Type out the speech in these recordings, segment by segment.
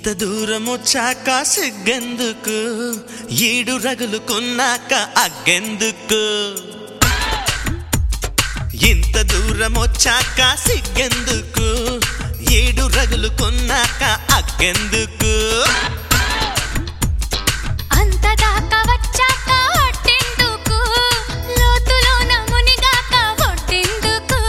దూరం వచ్చాక సిగ్గెందుకు ఈడు రగులుకున్నాక అగ్గెందుకు ఇంత దూరం వచ్చాక సిగ్గెందుకు ఈడు రగులుకున్నాక అగ్గెందుకు అంత దాకా వచ్చాక అట్టెందుకు లోతులోన మునిగాక ఒట్టెందుకు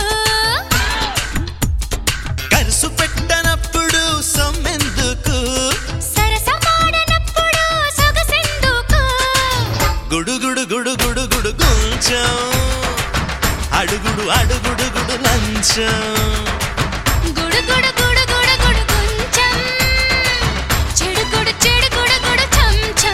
కరుసు పెట్టనప్పుడు సొమ్మెందుకు సరసమాడనప్పుడు సొగసెందుకు గుడుగుడు గుడు గుడు గుడు కొంచెం అడుగుడు అడుగుడు గుడు లంచం గుడు గుడు గుడు గుడు గుడు కొంచెం చెడు గుడు చెడు గుడు గుడు చంచం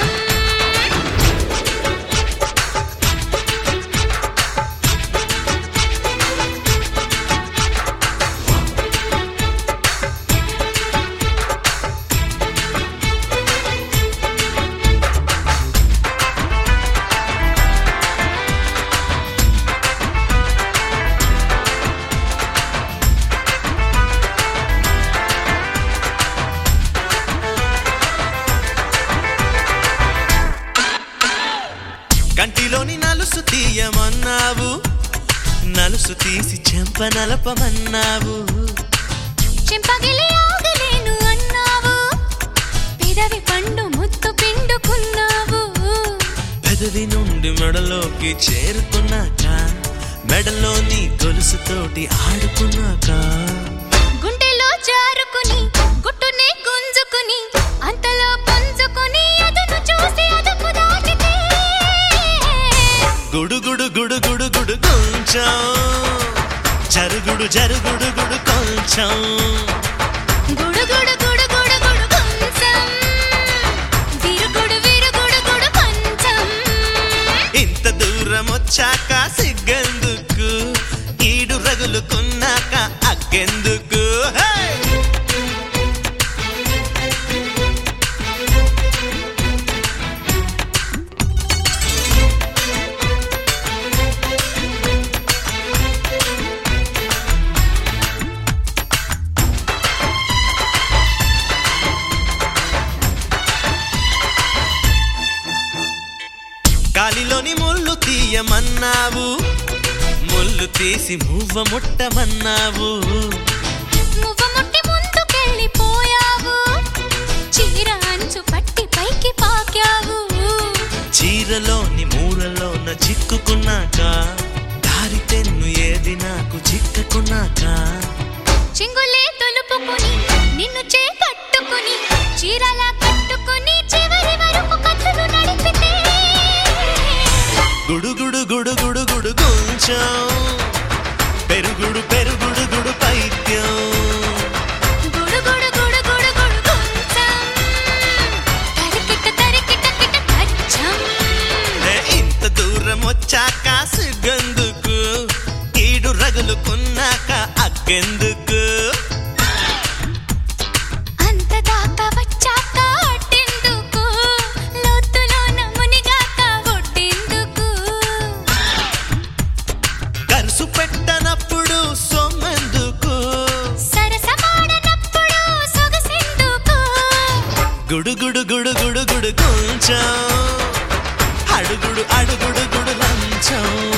కంటిలోని నలుసు తీయమన్నావు నలుసు తీసి చెంప నలపమన్నావు చెంపగిలి ఆగలేను అన్నావు పెదవి పండు ముత్తు పిండుకున్నావు పెదవి నుండి మెడలోకి చేరుకున్నాక మెడలోని గొలుసుతోటి ఆడుకున్నాక గుండెలో జారుకుని గుట్టునే గుంజుకుని అంతలో పుంజుకుని అదును చూసి అదుపు దాటితే గుడుగుడు గుడు గుడు గుడు కొంచెం జరుగుడు జరుగుడు గుడు కొంచెం గుడు గుడు గుడు గుడు గుడు కొంచెం విరుగుడు విరుగుడు గుడు కొంచెం ఇంత దూరం వచ్చాక సిగ్గెందుకు ఈడు రగులుకున్నాక అగ్గెందుకు హే! గాలిలోని ముళ్ళు తీయమన్నావు ముళ్ళు తీసి మువ్వ ముట్టమన్నావు మువ్వ ముట్టి ముందుకెళ్ళిపోయావు చీర అంచు పట్టి పైకి పాకావు చీరలోని మూరలోన చిక్కుకున్నాక దారి తెన్ను ఏది నాకు చిక్కకున్నాక చింగులే తొలుపుకుని నిన్ను చేపట్టుకుని చీరలా కట్టుకుని చివరి వరకు కథలు నడిపితే గుడుగుడు గుడు గుడు గుడు కొంచెం పెరుగుడు పెరుగుడు గుడు పైత్యం గుడు గుడు గుడు గుడు గుడు కొంచెం తరికిట తరికిట కిట కచ్చం ఏ ఇంత దూరం వచ్చాక సిగ్గెందుకు ఈడు రగులుకున్నాక అగ్గెందుకు అంత దాకా వచ్చాక అట్టెందుకు లోతులోన మునిగాక ఒట్టెందుకు కరుసు పెట్టనప్పుడు సొమ్మెందుకు సరసమాడనప్పుడు సొగసెందుకు గుడుగుడు గుడు గుడు గుడు కొంచెం అడుగుడు అడుగుడు గుడు లంచం